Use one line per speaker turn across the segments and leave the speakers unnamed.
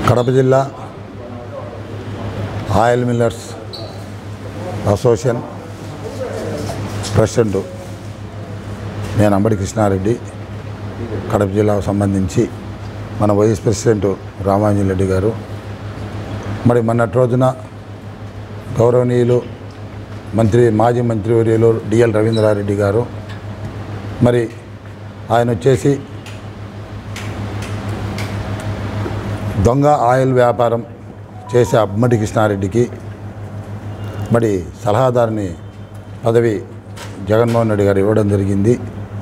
కడప జిల్లా oil millers association president నేను అంబడి కృష్ణారెడ్డి కడప జిల్లాకు సంబంధించి మన వైస్ ప్రెసిడెంట్ రామాంజన్ రెడ్డి గారు మరి మొన్నటి రోజున గౌరవనీయులు మంత్రి మాజీ మంత్రివర్యులు డిఎల్ రవీంద్రారెడ్డి గారు మరి ఆయన వచ్చేసి దొంగ ఆయిల్ వ్యాపారం చేసే అమ్మడి కృష్ణారెడ్డికి మరి సలహాదారుని పదవి జగన్మోహన్ రెడ్డి గారు ఇవ్వడం జరిగింది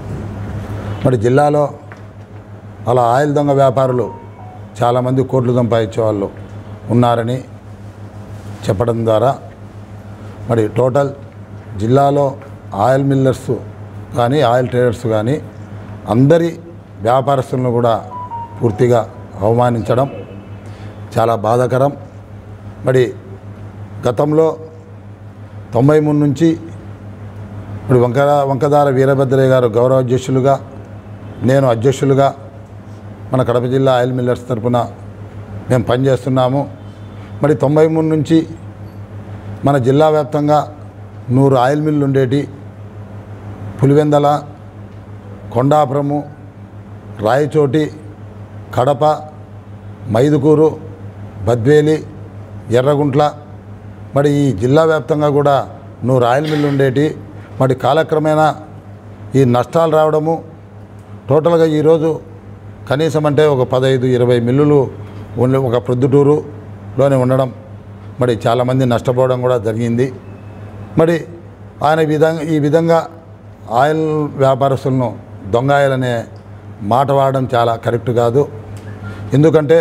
మరి జిల్లాలో అలా ఆయిల్ దొంగ వ్యాపారులు చాలామంది కోట్లు సంపాదించే వాళ్ళు ఉన్నారని చెప్పడం ద్వారా మరి టోటల్ జిల్లాలో ఆయిల్ మిల్లర్స్ కానీ ఆయిల్ ట్రేడర్స్ కానీ అందరి వ్యాపారస్తులను కూడా పూర్తిగా అవమానించడం చాలా బాధాకరం మరి గతంలో తొంభై మూడు నుంచి ఇప్పుడు వంక వంకదార వీరభద్రయ్య గారు గౌరవ అధ్యక్షులుగా నేను అధ్యక్షులుగా మన కడప జిల్లా ఆయిల్ మిల్లర్స్ తరఫున మేము పనిచేస్తున్నాము మరి తొంభై మూడు నుంచి మన జిల్లా వ్యాప్తంగా నూరు ఆయిల్ మిల్లు ఉండేటి పులివెందల కొండాపురము రాయచోటి కడప మైదుకూరు బద్వేలి ఎర్రగుంట్ల మరి ఈ జిల్లా వ్యాప్తంగా కూడా నూరు ఆయిల్ మిల్లు ఉండేటి మరి కాలక్రమేణా ఈ నష్టాలు రావడము టోటల్గా ఈరోజు కనీసం అంటే ఒక పదహైదు ఇరవై మిల్లులు ఉండి ఒక ప్రొద్దుటూరులోనే ఉండడం మరి చాలామంది నష్టపోవడం కూడా జరిగింది మరి ఆయన ఈ విధంగా ఈ విధంగా ఆయిల్ వ్యాపారస్తులను దొంగ ఆయిల్ అనే మాట వాడడం చాలా కరెక్ట్ కాదు ఎందుకంటే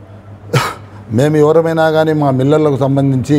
మేము ఎవరమైనా కానీ మా మిల్లర్లకు సంబంధించి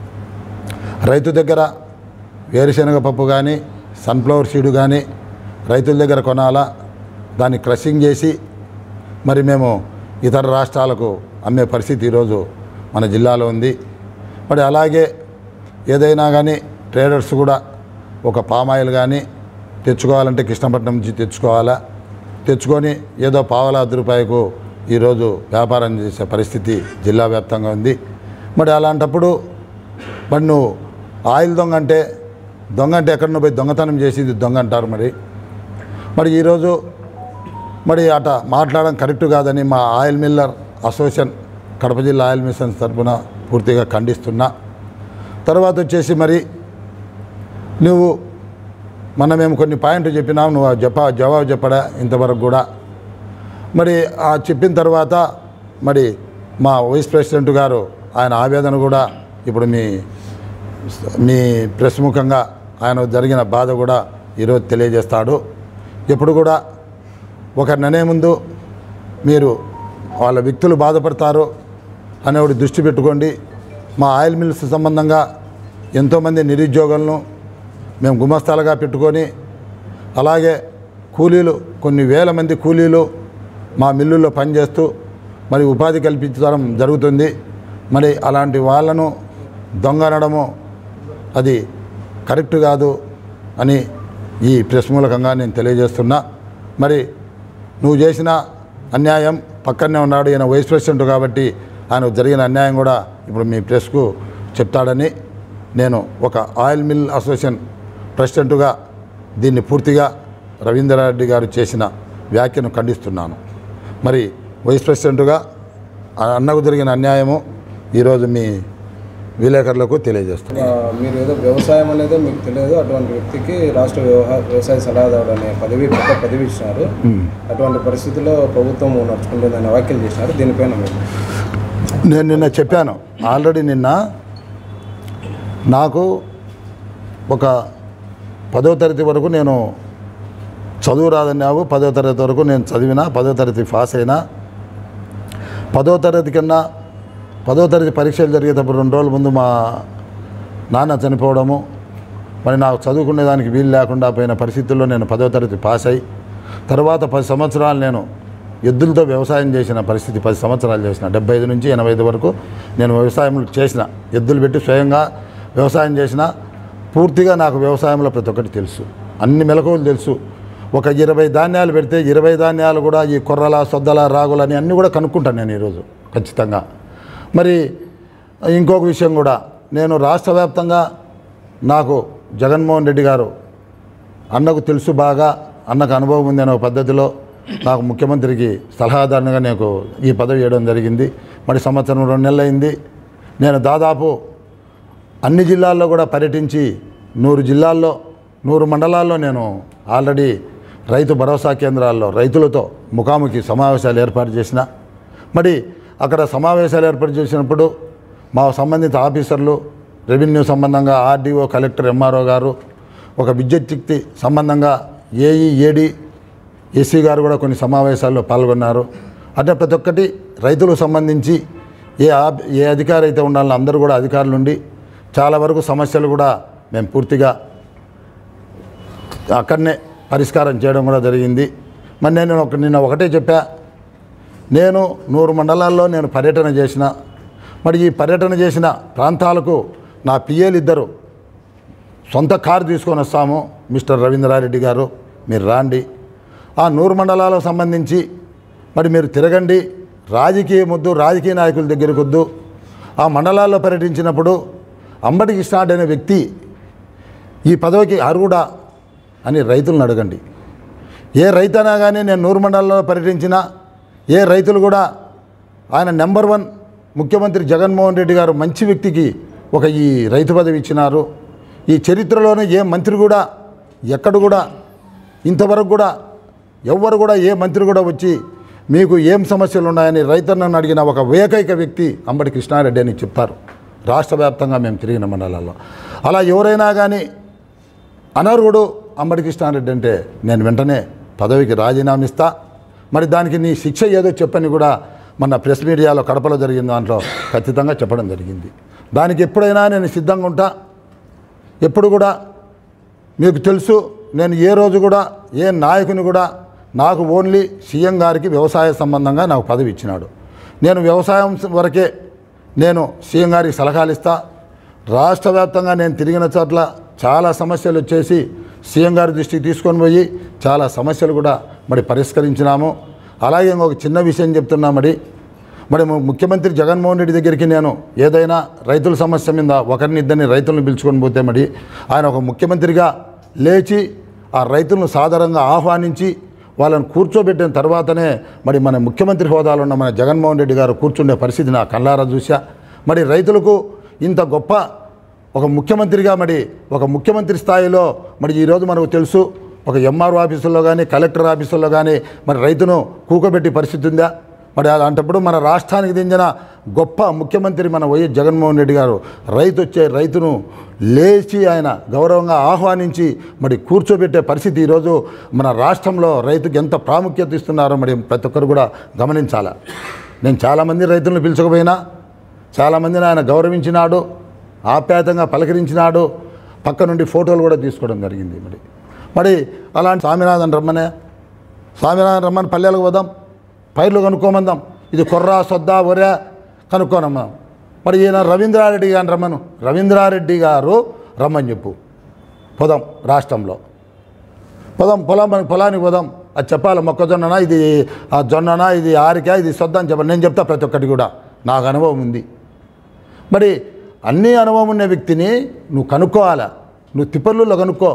రైతు దగ్గర వేరుశనగ పప్పు కానీ సన్ఫ్లవర్ సీడు కానీ రైతుల దగ్గర కొనాలా దాన్ని క్రషింగ్ చేసి మరి మేము ఇతర రాష్ట్రాలకు అమ్మే పరిస్థితి ఈరోజు మన జిల్లాలో ఉంది మరి అలాగే ఏదైనా కానీ ట్రేడర్స్ కూడా ఒక పామాయిల్ కానీ తెచ్చుకోవాలంటే కృష్ణపట్నం నుంచి తెచ్చుకోవాలా తెచ్చుకొని ఏదో పావల అర్ధ రూపాయకు ఈరోజు వ్యాపారం చేసే పరిస్థితి జిల్లా వ్యాప్తంగా ఉంది మరి అలాంటప్పుడు మరి నువ్వు ఆయిల్ దొంగ అంటే దొంగ అంటే ఎక్కడ పోయి దొంగతనం చేసేది దొంగ అంటారు మరి మరి ఈరోజు మరి అట మాట్లాడడం కరెక్ట్ కాదని మా ఆయిల్ మిల్లర్ అసోసియేషన్ కడప జిల్లా ఆయిల్ మిషన్స్ తరఫున పూర్తిగా ఖండిస్తున్నా తర్వాత వచ్చేసి మరి నువ్వు మొన్న మేము కొన్ని పాయింట్లు చెప్పినాం నువ్వు ఆ చెప్ప జవాబు చెప్పడా ఇంతవరకు కూడా మరి ఆ చెప్పిన తర్వాత మరి మా వైస్ ప్రెసిడెంట్ గారు ఆయన ఆవేదన కూడా ఇప్పుడు మీ మీ ప్రెస్ ముఖంగా ఆయన జరిగిన బాధ కూడా ఈరోజు తెలియజేస్తాడు ఎప్పుడు కూడా ఒకరిని అనే ముందు మీరు వాళ్ళ వ్యక్తులు బాధపడతారు అనేవాడు దృష్టి పెట్టుకోండి మా ఆయిల్ మిల్స్ సంబంధంగా ఎంతోమంది నిరుద్యోగులను మేము గుమస్తాలుగా పెట్టుకొని అలాగే కూలీలు కొన్ని వేల మంది కూలీలు మా మిల్లుల్లో పనిచేస్తూ మరి ఉపాధి కల్పించడం జరుగుతుంది మరి అలాంటి వాళ్ళను దొంగ అనడము అది కరెక్ట్ కాదు అని ఈ ప్రెస్ మూలకంగా నేను తెలియజేస్తున్నా మరి నువ్వు చేసిన అన్యాయం పక్కనే ఉన్నాడు ఈయన వైస్ ప్రెసిడెంట్ కాబట్టి ఆయనకు జరిగిన అన్యాయం కూడా ఇప్పుడు మీ ప్రెస్కు చెప్తాడని నేను ఒక ఆయిల్ మిల్ అసోసియేషన్ ప్రెసిడెంట్గా దీన్ని పూర్తిగా రవీంద్రారెడ్డి గారు చేసిన వ్యాఖ్యను ఖండిస్తున్నాను మరి వైస్ ప్రెసిడెంట్గా ఆ అన్నకు జరిగిన అన్యాయము ఈరోజు మీ విలేకరులకు తెలియజేస్తున్నాను
ఆ, మీరు ఏదో వ్యవసాయం అనేది మీకు తెలియదు అటువంటి వ్యక్తికి రాష్ట్ర వ్యవహార వ్యవసాయ సలహాదారుడు అనే పదవి పెద్ద పదవి ఇచ్చినారు అటువంటి పరిస్థితుల్లో ప్రభుత్వం నడుచుకుంటుందనే వ్యాఖ్యలు చేసినారు దీనిపైన మీరు
నేను నిన్న చెప్పాను ఆల్రెడీ నిన్న నాకు ఒక పదో తరగతి వరకు నేను చదువు రాదన్నావు పదో తరగతి వరకు నేను చదివినా పదో తరగతి పాస్ అయినా పదో తరగతి కన్నా పదో తరగతి పరీక్షలు జరిగేటప్పుడు రెండు రోజుల ముందు మా నాన్న చనిపోవడము మరి నాకు చదువుకునేదానికి వీలు లేకుండా పోయిన పరిస్థితుల్లో నేను పదో తరగతి పాస్ అయ్యి తర్వాత పది సంవత్సరాలు నేను ఎద్దులతో వ్యవసాయం చేసిన పరిస్థితి పది సంవత్సరాలు చేసిన డెబ్బై ఐదు నుంచి ఎనభై ఐదు వరకు నేను వ్యవసాయం చేసిన ఎద్దులు పెట్టి స్వయంగా వ్యవసాయం చేసిన పూర్తిగా నాకు వ్యవసాయంలో ప్రతి ఒక్కటి తెలుసు అన్ని మెలకువలు తెలుసు ఒక ఇరవై ధాన్యాలు పెడితే ఇరవై ధాన్యాలు కూడా ఈ కొర్రల సొద్దల రాగులు అని అన్నీ కూడా కనుక్కుంటాను నేను ఈరోజు ఖచ్చితంగా మరి ఇంకొక విషయం కూడా నేను రాష్ట్ర వ్యాప్తంగా నాకు జగన్మోహన్ రెడ్డి గారు అన్నకు తెలుసు బాగా అన్నకు అనుభవం ఉంది అనే ఒక పద్ధతిలో నాకు ముఖ్యమంత్రికి సలహాదారునిగా నాకు ఈ పదవి ఇవ్వడం జరిగింది మరి సంవత్సరం రెండు నెలలు అయింది నేను దాదాపు అన్ని జిల్లాల్లో కూడా పర్యటించి నూరు జిల్లాల్లో నూరు మండలాల్లో నేను ఆల్రెడీ రైతు భరోసా కేంద్రాల్లో రైతులతో ముఖాముఖి సమావేశాలు ఏర్పాటు చేసిన మరి అక్కడ సమావేశాలు ఏర్పాటు చేసినప్పుడు మా సంబంధిత ఆఫీసర్లు రెవెన్యూ సంబంధంగా ఆర్డీఓ కలెక్టర్ ఎంఆర్ఓ గారు ఒక విద్యుత్కి సంబంధంగా ఏఈ ఏడి ఎస్సీ గారు కూడా కొన్ని సమావేశాల్లో పాల్గొన్నారు అంటే ప్రతి ఒక్కటి రైతులకు సంబంధించి ఏ ఆ- ఏ అధికారి అయితే ఉండాలో అందరూ కూడా అధికారులు ఉండి చాలా వరకు సమస్యలు కూడా మేము పూర్తిగా అక్కడనే పరిష్కారం చేయడం కూడా జరిగింది మరి నేను ఒక నిన్న ఒకటే చెప్పా నేను నూరు మండలాల్లో నేను పర్యటన చేసిన మరి ఈ పర్యటన చేసిన ప్రాంతాలకు నా పిఏలు ఇద్దరు సొంత కారు తీసుకొని వస్తాము మిస్టర్ రవీంద్రారెడ్డి గారు మీరు రాండి ఆ నూరు మండలాలకు సంబంధించి మరి మీరు తిరగండి రాజకీయ ముద్దు రాజకీయ నాయకుల దగ్గరికి వద్దు ఆ మండలాల్లో పర్యటించినప్పుడు అంబటి కృష్ణాడ్ అనే వ్యక్తి ఈ పదవికి అర్హుడా అని రైతులను అడగండి ఏ రైతైనా కానీ నేను నూరు మండలాల్లో పర్యటించినా ఏ రైతులు కూడా ఆయన నెంబర్ వన్ ముఖ్యమంత్రి జగన్మోహన్ రెడ్డి గారు మంచి వ్యక్తికి ఒక ఈ రైతు పదవి ఇచ్చినారు ఈ చరిత్రలోనే ఏ మంత్రి కూడా ఎక్కడ కూడా ఇంతవరకు కూడా ఎవ్వరు కూడా ఏ మంత్రి కూడా వచ్చి మీకు ఏం సమస్యలు ఉన్నాయని రైతన్నను అడిగిన ఒక ఏకైక వ్యక్తి అంబటి కృష్ణారెడ్డి అని చెప్తారు రాష్ట్ర వ్యాప్తంగా మేము తిరిగిన మండలాల్లో అలా ఎవరైనా కానీ అనర్హుడు అంబటి కృష్ణారెడ్డి అంటే నేను వెంటనే పదవికి రాజీనామా ఇస్తా మరి దానికి నీ శిక్ష ఏదో చెప్పని కూడా మన ప్రెస్ మీడియాలో కడపలో జరిగిన దాంట్లో ఖచ్చితంగా చెప్పడం జరిగింది దానికి ఎప్పుడైనా నేను సిద్ధంగా ఉంటా ఎప్పుడు కూడా మీకు తెలుసు నేను ఏ రోజు కూడా ఏ నాయకుని కూడా నాకు ఓన్లీ సీఎం గారికి వ్యవసాయ సంబంధంగా నాకు పదవి ఇచ్చినాడు నేను వ్యవసాయం వరకే నేను సీఎం గారికి సలహాలు ఇస్తా రాష్ట్ర వ్యాప్తంగా నేను తిరిగిన చోట్ల చాలా సమస్యలు వచ్చేసి సీఎం గారి దృష్టికి తీసుకొని పోయి చాలా సమస్యలు కూడా మరి పరిష్కరించినాము అలాగే ఇంకొక చిన్న విషయం చెప్తున్నా మరి మరి ము- ముఖ్యమంత్రి జగన్మోహన్ రెడ్డి దగ్గరికి నేను ఏదైనా రైతుల సమస్య మీద ఒకరిని ఇద్దరిని రైతులను పిలుచుకొని పోతే మరి ఆయన ఒక ముఖ్యమంత్రిగా లేచి ఆ రైతులను సాధారణంగా ఆహ్వానించి వాళ్ళని కూర్చోబెట్టిన తర్వాతనే మరి మన ముఖ్యమంత్రి హోదాలో ఉన్న మన జగన్మోహన్ రెడ్డి గారు కూర్చుండే పరిస్థితి నా కళ్ళారా చూసా మరి రైతులకు ఇంత గొప్ప ఒక ముఖ్యమంత్రిగా మరి ఒక ముఖ్యమంత్రి స్థాయిలో మరి ఈరోజు మనకు తెలుసు ఒక ఎంఆర్ఓ ఆఫీసుల్లో కానీ కలెక్టర్ ఆఫీసుల్లో కానీ మరి రైతును కూకబెట్టి పరిస్థితి ఉందా మరి అలాంటప్పుడు మన రాష్ట్రానికి చెందిన గొప్ప ముఖ్యమంత్రి మన వైఎస్ జగన్మోహన్ రెడ్డి గారు రైతు వచ్చే రైతును లేచి ఆయన గౌరవంగా ఆహ్వానించి మరి కూర్చోబెట్టే పరిస్థితి ఈరోజు మన రాష్ట్రంలో రైతుకి ఎంత ప్రాముఖ్యత ఇస్తున్నారో మరి ప్రతి ఒక్కరు కూడా గమనించాలి నేను చాలామంది రైతులను పిలుచకపోయినా చాలామందిని ఆయన గౌరవించినాడు ఆప్యాయతంగా పలకరించినాడు పక్క నుండి ఫోటోలు కూడా తీసుకోవడం జరిగింది మరి మరి అలాంటి స్వామినాథన్ రమ్మనే స్వామినాథన్ రమ్మని పల్లెలకు పోదాం పైర్లు కనుక్కోమందాం ఇది కొర్ర సొద్ద ఒరే కనుక్కోనమ్మా మరి ఈయన రవీంద్రారెడ్డి గారిని రమ్మను రవీంద్రారెడ్డి గారు రమ్మని చెప్పు పోదాం రాష్ట్రంలో పోదాం పొలం మనకి పొలానికి పోదాం అది చెప్పాలి మొక్కజొన్ననా ఇది ఆ జొన్ననా ఇది ఆరిక ఇది సొద్ద అని చెప్పాలి నేను చెప్తా ప్రతి ఒక్కటి కూడా నాకు అనుభవం ఉంది మరి అన్ని అనుభవం ఉన్న వ్యక్తిని నువ్వు కనుక్కోవాలా నువ్వు తిప్పర్లులో కనుక్కో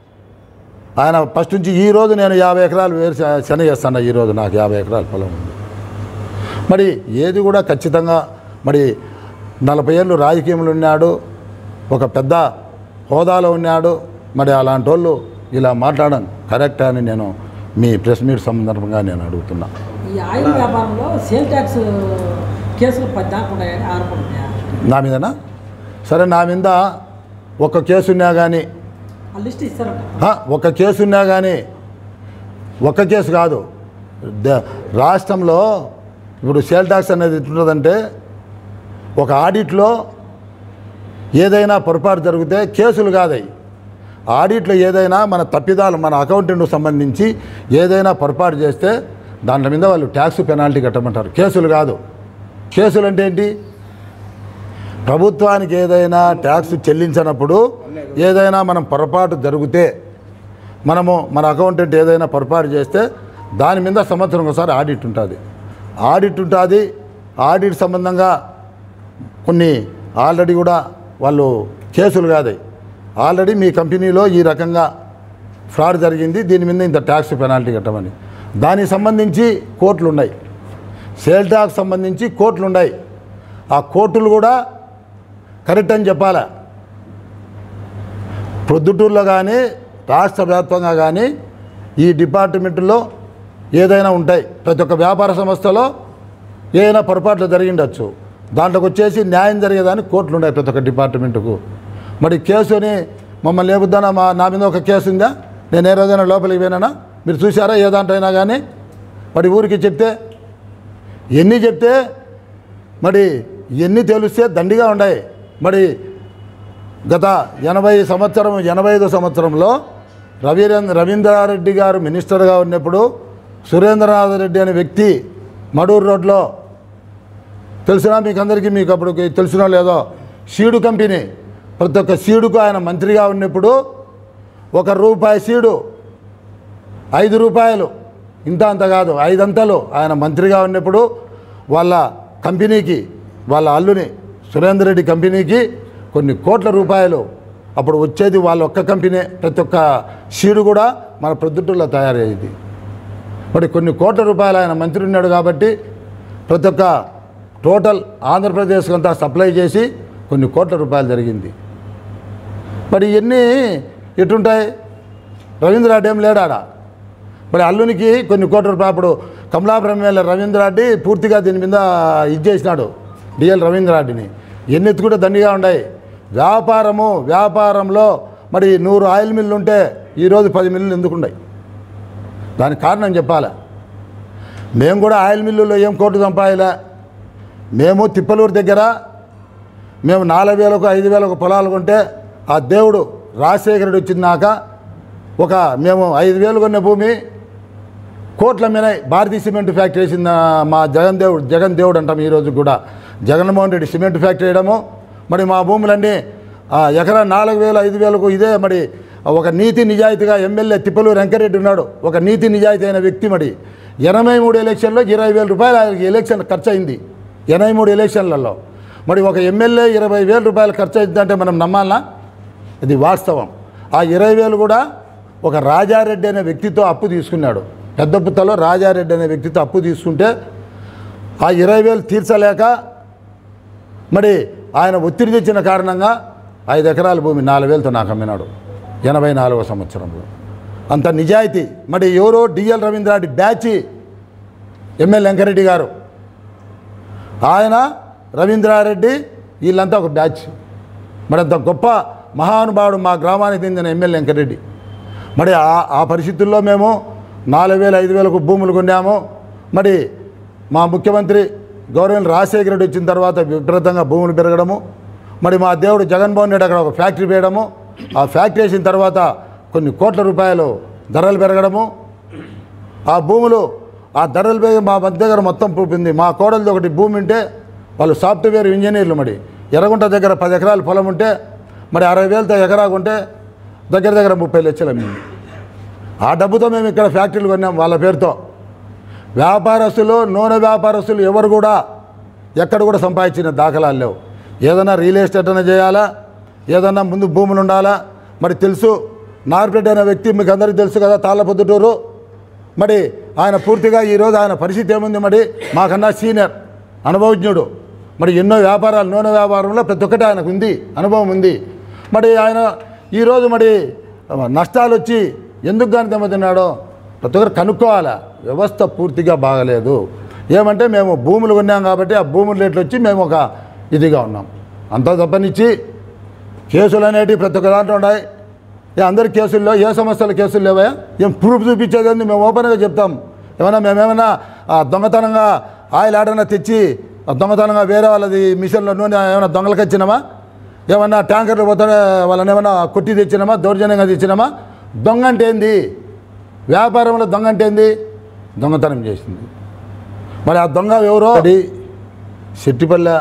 ఆయన ఫస్ట్ నుంచి ఈ రోజు నేను యాభై ఎకరాలు వేరు శన చేస్తాను ఈరోజు నాకు యాభై ఎకరాల పొలం ఉంది మరి ఏది కూడా ఖచ్చితంగా మరి నలభై ఏళ్ళు రాజకీయంలో ఉన్నాడు ఒక పెద్ద హోదాలో ఉన్నాడు మరి అలాంటి వాళ్ళు ఇలా మాట్లాడడం కరెక్ట్ అని నేను మీ ప్రెస్ మీట్ సందర్భంగా నేను అడుగుతున్నా
ఈ ఆయిల్ వ్యాపారంలో సేల్ ట్యాక్స్ కేసులు పద్నాలుగు ఉన్నాయని ఆరోపణ
నా మీదనా సరే నా మీద ఒక కేసు ఉన్నా కానీ
ఆ లిస్ట్ ఇస్తారంట
ఆ, ఒక కేసు ఉన్నా కానీ ఒక కేసు కాదు ద- రాష్ట్రంలో ఇప్పుడు సేల్ ట్యాక్స్ అనేది ఎట్లుంటుందంటే ఒక ఆడిట్లో ఏదైనా పొరపాటు జరిగితే కేసులు కాదయి ఆడిట్లో ఏదైనా మన తప్పిదాలు మన అకౌంటెంట్కు సంబంధించి ఏదైనా పొరపాటు చేస్తే దాంట్లో మీద వాళ్ళు ట్యాక్స్ పెనాల్టీ కట్టమంటారు కేసులు కాదు కేసులు అంటే ఏంటి ప్రభుత్వానికి ఏదైనా ట్యాక్స్ చెల్లించినప్పుడు ఏదైనా మనం పొరపాటు జరిగితే మనము మన అకౌంటెంట్ ఏదైనా పొరపాటు చేస్తే దాని మీద సంవత్సరం ఒకసారి ఆడిట్ ఉంటుంది ఆడిట్ ఉంటుంది ఆడిట్ సంబంధంగా కొన్ని ఆల్రెడీ కూడా వాళ్ళు కేసులు కాదు ఆల్రెడీ మీ కంపెనీలో ఈ రకంగా ఫ్రాడ్ జరిగింది దీని మీద ఇంత ట్యాక్స్ పెనాల్టీ కట్టమని దానికి సంబంధించి కోర్టులు ఉన్నాయి సేల్ ట్యాక్స్ సంబంధించి కోర్టులు ఉన్నాయి ఆ కోర్టులు కూడా కరెక్ట్ అని చెప్పాలా ప్రొద్దుటూరులో కానీ రాష్ట్ర వ్యాప్తంగా కానీ ఈ డిపార్ట్మెంట్లో ఏదైనా ఉంటాయి ప్రతి ఒక్క వ్యాపార సంస్థలో ఏదైనా పొరపాట్లు జరిగిండొచ్చు దాంట్లోకి వచ్చేసి న్యాయం జరిగేదానికి కోర్టులు ఉన్నాయి ప్రతి ఒక్క డిపార్ట్మెంట్కు మరి కేసుని మమ్మల్ని లేపుద్దానా మా నా మీద ఒక కేసు ఉందా నేను ఏ రోజైనా లోపలికి పోయినానా మీరు చూసారా ఏ దాంట్లో అయినా కానీ మరి ఊరికి చెప్తే ఎన్ని చెప్తే మరి ఎన్ని తెలిస్తే దండిగా ఉన్నాయి మరి గత ఎనభై సంవత్సరం ఎనభై ఐదో సంవత్సరంలో రవీరేంద్ర రవీంద్రారెడ్డి గారు మినిస్టర్గా ఉన్నప్పుడు సురేంద్రనాథ్ రెడ్డి అనే వ్యక్తి మడూరు రోడ్లో తెలిసినా మీకు అందరికీ మీకు అప్పుడు తెలిసినో లేదో సీడు కంపెనీ ప్రతి ఒక్క సీడుకు ఆయన మంత్రిగా ఉన్నప్పుడు ఒక రూపాయి సీడు ఐదు రూపాయలు ఇంత అంత కాదు ఐదంతలు ఆయన మంత్రిగా ఉన్నప్పుడు వాళ్ళ కంపెనీకి వాళ్ళ అల్లుని సురేందర్ రెడ్డి కంపెనీకి కొన్ని కోట్ల రూపాయలు అప్పుడు వచ్చేది వాళ్ళ ఒక్క కంపెనీ ప్రతి ఒక్క సీడు కూడా మన ప్రొద్దుటూరులో తయారయ్యేది మరి కొన్ని కోట్ల రూపాయలు ఆయన మంత్రి ఉన్నాడు కాబట్టి ప్రతి ఒక్క టోటల్ ఆంధ్రప్రదేశ్కి అంతా సప్లై చేసి కొన్ని కోట్ల రూపాయలు జరిగింది మరి ఇవన్నీ ఎటుంటాయి రవీంద్రనాథ్ ఏం లేడాడా మరి అల్లునికి కొన్ని కోట్ల రూపాయలు అప్పుడు కమలాపురం ఎమ్మెల్యే రవీంద్రనాథ్ని పూర్తిగా దీని మీద ఇది చేసినాడు డిఎల్ రవీంద్రనాథ్ని ఎన్ని ఎత్తుకుంటే దండిగా ఉన్నాయి వ్యాపారము వ్యాపారంలో మరి నూరు ఆయిల్ మిల్లు ఉంటే ఈరోజు పది మిల్లులు ఎందుకున్నాయి దానికి కారణం చెప్పాలా మేము కూడా ఆయిల్ మిల్లులో ఏం కోట్లు సంపాదిలే మేము తిప్పలూరు దగ్గర మేము నాలుగు వేలకు ఐదు వేలకు పొలాలు కొంటే ఆ దేవుడు రాజశేఖరుడు వచ్చినాక ఒక మేము ఐదు వేలు కొన్న భూమి కోట్ల మీద భారతీయ సిమెంట్ ఫ్యాక్టరీ వేసింది ఆ, మా జగన్ దేవుడు జగన్ దేవుడు అంటాం ఈరోజు కూడా జగన్మోహన్ రెడ్డి సిమెంట్ ఫ్యాక్టరీ వేయడము మరి మా భూములన్నీ ఆ, ఎకరా నాలుగు వేలు ఐదు వేలకు ఇదే మరి ఒక నీతి నిజాయితీగా ఎమ్మెల్యే తిప్పలూరు వెంకరెడ్డి ఉన్నాడు ఒక నీతి నిజాయితీ అయిన వ్యక్తి మరి ఎనభై మూడు ఎలక్షన్లో ఇరవై వేల రూపాయలు ఆయనకి ఎలక్షన్ ఖర్చు అయింది ఎనభై మూడు ఎలక్షన్లలో మరి ఒక ఎమ్మెల్యే ఇరవై వేల రూపాయలు ఖర్చు అయిందంటే మనం నమ్మాలనా ఇది వాస్తవం ఆ ఇరవై వేలు కూడా ఒక రాజారెడ్డి అనే వ్యక్తితో అప్పు తీసుకున్నాడు పెద్ద పుత్తలో రాజారెడ్డి అనే వ్యక్తితో అప్పు తీసుకుంటే ఆ ఇరవై వేలు తీర్చలేక మరి ఆయన ఒత్తిడి తెచ్చిన కారణంగా ఐదు ఎకరాల భూమి నాలుగు వేలతో నాకు అమ్మినాడు ఎనభై నాలుగో సంవత్సరంలో అంత నిజాయితీ మరి ఎవరో డిఎల్ రవీంద్రారెడ్డి బ్యాచి ఎమ్మెల్యే వెంకరెడ్డి గారు ఆయన రవీంద్రారెడ్డి వీళ్ళంతా ఒక బ్యాచ్ మరి అంత గొప్ప మహానుభావుడు మా గ్రామానికి చెందిన ఎమ్మెల్యే వెంకరెడ్డి మరి ఆ ఆ పరిస్థితుల్లో మేము నాలుగు వేలు ఐదు వేలకు భూములు కొన్నాము మరి మా ముఖ్యమంత్రి గౌరవం రాజశేఖర రెడ్డి వచ్చిన తర్వాత విపరీతంగా భూములు పెరగడము మరి మా దేవుడు జగన్మోహన్ రెడ్డి అక్కడ ఒక ఫ్యాక్టరీ వేయడము ఆ ఫ్యాక్టరీ వేసిన తర్వాత కొన్ని కోట్ల రూపాయలు ధరలు పెరగడము ఆ భూములు ఆ ధరలు పెరిగి మా మధ్య దగ్గర మొత్తం పూపింది మా కోడలిది ఒకటి భూమి ఉంటే వాళ్ళు సాఫ్ట్వేర్ ఇంజనీర్లు మరి ఎర్రగుంట దగ్గర పది ఎకరాల పొలం ఉంటే మరి అరవై వేలతో ఎకరా కొంటే దగ్గర దగ్గర ముప్పై లక్షలు అమ్మింది ఆ డబ్బుతో మేము ఇక్కడ ఫ్యాక్టరీలు కొన్నాం వాళ్ళ పేరుతో వ్యాపారస్తులు నూనె వ్యాపారస్తులు ఎవరు కూడా ఎక్కడ కూడా సంపాదించిన దాఖలాలు లేవు ఏదైనా రియల్ ఎస్టేట్ అయినా చేయాలా ఏదన్నా ముందు భూములు ఉండాలా మరి తెలుసు నార్పెడ్ అనే వ్యక్తి మీకు అందరికీ తెలుసు కదా తాళ్ళపొద్దుటూరు మరి ఆయన పూర్తిగా ఈరోజు ఆయన పరిస్థితి ఏముంది మరి మాకన్నా సీనియర్ అనుభవజ్ఞుడు మరి ఎన్నో వ్యాపారాలు నూనె వ్యాపారంలో ప్రతి ఒక్కటి ఆయనకు ఉంది అనుభవం ఉంది మరి ఆయన ఈరోజు మరి నష్టాలు వచ్చి ఎందుకు కానీ దెబ్బతిన్నాడో ప్రతి ఒక్కరు కనుక్కోవాలా వ్యవస్థ పూర్తిగా బాగలేదు ఏమంటే మేము భూములు కొన్నాం కాబట్టి ఆ భూముల రేట్లు వచ్చి మేము ఒక ఇదిగా ఉన్నాం అంతా తప్పనిచ్చి కేసులు అనేటివి ప్రతి ఒక్క దాంట్లో ఉన్నాయి ఏ అందరి కేసుల్లో ఏ సమస్యల కేసులు లేవా ఏం ప్రూఫ్ చూపించేది ఏంది మేము ఓపెన్గా చెప్తాం ఏమైనా మేమేమైనా ఆ, దొంగతనంగా ఆయిల్ ఆడైనా తెచ్చి ఆ దొంగతనంగా వేరే వాళ్ళది మిషన్లో నూనె ఏమైనా దొంగలకు ఇచ్చినామా ఏమన్నా ట్యాంకర్లు పోతే వాళ్ళని ఏమైనా కొట్టి తెచ్చినామా దౌర్జన్యంగా తెచ్చినామా దొంగ అంటే ఏంది వ్యాపారంలో దొంగ అంటే ఏంది దొంగతనం చేసింది మరి ఆ దొంగ ఎవరో అది శెట్టిపల్లె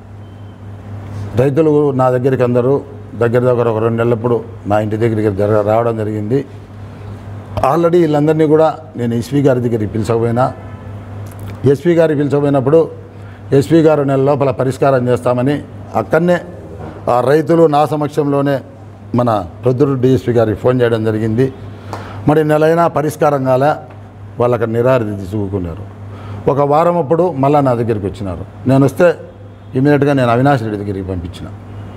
రైతులు నా దగ్గరికి అందరూ దగ్గర దగ్గర ఒక రెండు నెలలప్పుడు మా ఇంటి దగ్గరికి జరగ రావడం జరిగింది ఆల్రెడీ వీళ్ళందరినీ కూడా నేను ఎస్పీ గారి దగ్గరికి పిలిచకపోయినా ఎస్పీ గారికి పిలిచకపోయినప్పుడు ఎస్పీ గారు నెల లోపల పరిష్కారం చేస్తామని అక్కడనే ఆ రైతులు నా సమక్షంలోనే మన ప్రొద్దురు డిఎస్పీ గారికి ఫోన్ చేయడం జరిగింది మరి నెలైనా పరిష్కారం కాలే వాళ్ళకి నిరారది తీసుకున్నారు ఒక వారం అప్పుడు మళ్ళా నా దగ్గరికి వచ్చినారు నేను వస్తే ఇమీడియట్గా నేను అవినాష్ రెడ్డి దగ్గరికి పంపించిన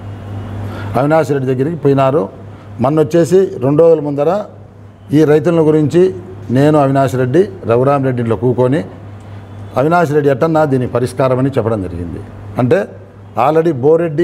అవినాష్ రెడ్డి దగ్గరికి పోయినారు మొన్న వచ్చేసి రెండు రోజుల ముందర ఈ రైతుల గురించి నేను అవినాష్ రెడ్డి రఘురామ్ రెడ్డి ఇంట్లో కూకొని అవినాష్ రెడ్డి ఎట్టన్నా దీనికి పరిష్కారం అని చెప్పడం జరిగింది అంటే ఆల్రెడీ బోరెడ్డి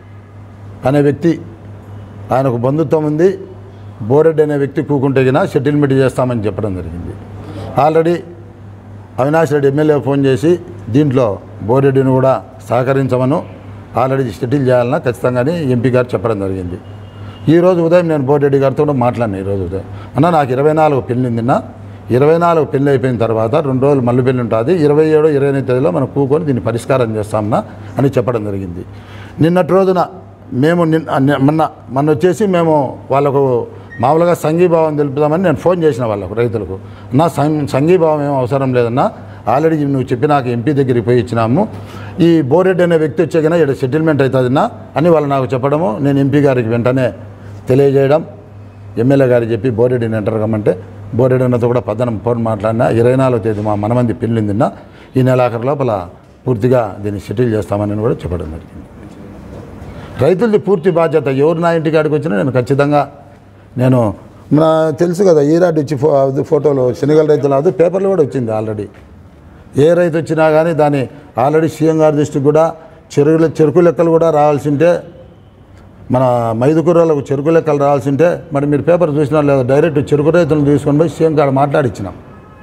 అనే వ్యక్తి ఆయనకు బంధుత్వం ఉంది బోరెడ్డి అనే వ్యక్తి కూకుంటే గిన సెటిల్మెంట్ చేస్తామని చెప్పడం జరిగింది already Avinash Reddy MLA phone చేసి దీంట్లో బోరెడ్డిని కూడా సహకరించమను ఆల్రెడీ సెటిల్ చేయాలన్నా ఖచ్చితంగానే ఎంపీ గారు చెప్పడం జరిగింది ఈరోజు ఉదయం నేను బోరెడ్డి గారితో కూడా మాట్లాడినా ఈరోజు ఉదయం అన్న నాకు ఇరవై నాలుగు పెళ్ళి నిన్న ఇరవై నాలుగు పెళ్ళి అయిపోయిన తర్వాత రెండు రోజులు మళ్ళీ పెళ్ళి ఉంటుంది ఇరవై ఏడు ఇరవై ఎనిమిది తేదీలో మనం కూకొని దీన్ని పరిష్కారం చేస్తామన్నా అని చెప్పడం జరిగింది నిన్నటి రోజున మేము నిన్న ని- మొన్న మొన్న వచ్చేసి మేము వాళ్ళకు మామూలుగా సంఘీభావం తెలుపుదామని నేను ఫోన్ చేసిన వాళ్ళకు రైతులకు నా సం సంఘీభావం ఏం అవసరం లేదన్నా ఆల్రెడీ నువ్వు చెప్పినాక ఎంపీ దగ్గరికి పోయి ఇచ్చినాము ఈ బోరెడ్డి అనే వ్యక్తి వచ్చాకనే ఇక్కడ సెటిల్మెంట్ అవుతుందిన్నా అని వాళ్ళు నాకు చెప్పడము నేను ఎంపీ గారికి వెంటనే తెలియజేయడం ఎమ్మెల్యే గారికి చెప్పి బోరెడ్డిని ఎంటర్ కమ్మంటే బోరెడ్డి అన్నతో కూడా పద్దనం ఫోన్ మాట్లాడినా ఇరవై నాలుగో తేదీ మా మనమంది పెళ్ళిందిన్నా ఈ నెలాఖరు లోపల పూర్తిగా దీన్ని సెటిల్ చేస్తామని కూడా చెప్పడం జరిగింది రైతులది పూర్తి బాధ్యత ఎవరు నా ఇంటికి కాడికి వచ్చినా నేను ఖచ్చితంగా నేను మన తెలుసు కదా ఈరాటి ఇచ్చి ఫో అది ఫోటోలు శనగల రైతులు అది పేపర్లో కూడా వచ్చింది ఆల్రెడీ ఏ రైతు వచ్చినా కానీ దాన్ని ఆల్రెడీ సీఎం గారి దృష్టికి కూడా చెరువుల చెరుకు లెక్కలు కూడా రావాల్సింటే మన మైదుకూరలకు చెరుకు లెక్కలు రావాల్సింటే మరి మీరు పేపర్ చూసినా లేదా డైరెక్ట్ చెరుకు రైతులను తీసుకొని పోయి సీఎం కాడ మాట్లాడిచ్చినాం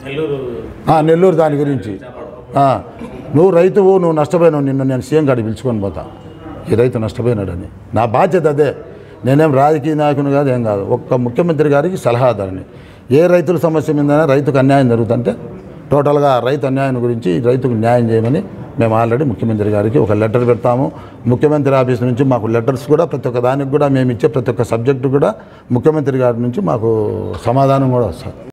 ఆ, నెల్లూరు దాని గురించి ఆ, నువ్వు రైతువు నువ్వు నష్టపోయినావు నిన్ను నేను సీఎం కాడికి పిలుచుకొని పోతా ఈ రైతు నష్టపోయినాడని నా బాధ్యత అదే నేనేం రాజకీయ నాయకుని కాదు ఏం కాదు ఒక్క ముఖ్యమంత్రి గారికి సలహాదారుని ఏ రైతుల సమస్య మీదైనా రైతుకు అన్యాయం జరుగుతుంటే టోటల్గా రైతు అన్యాయం గురించి రైతుకు న్యాయం చేయమని మేము ఆల్రెడీ ముఖ్యమంత్రి గారికి ఒక లెటర్ పెడతాము ముఖ్యమంత్రి ఆఫీస్ నుంచి మాకు లెటర్స్ కూడా ప్రతి ఒక్క దానికి కూడా మేము ఇచ్చే ప్రతి ఒక్క సబ్జెక్టు కూడా ముఖ్యమంత్రి గారి నుంచి మాకు సమాధానం కూడా వస్తుంది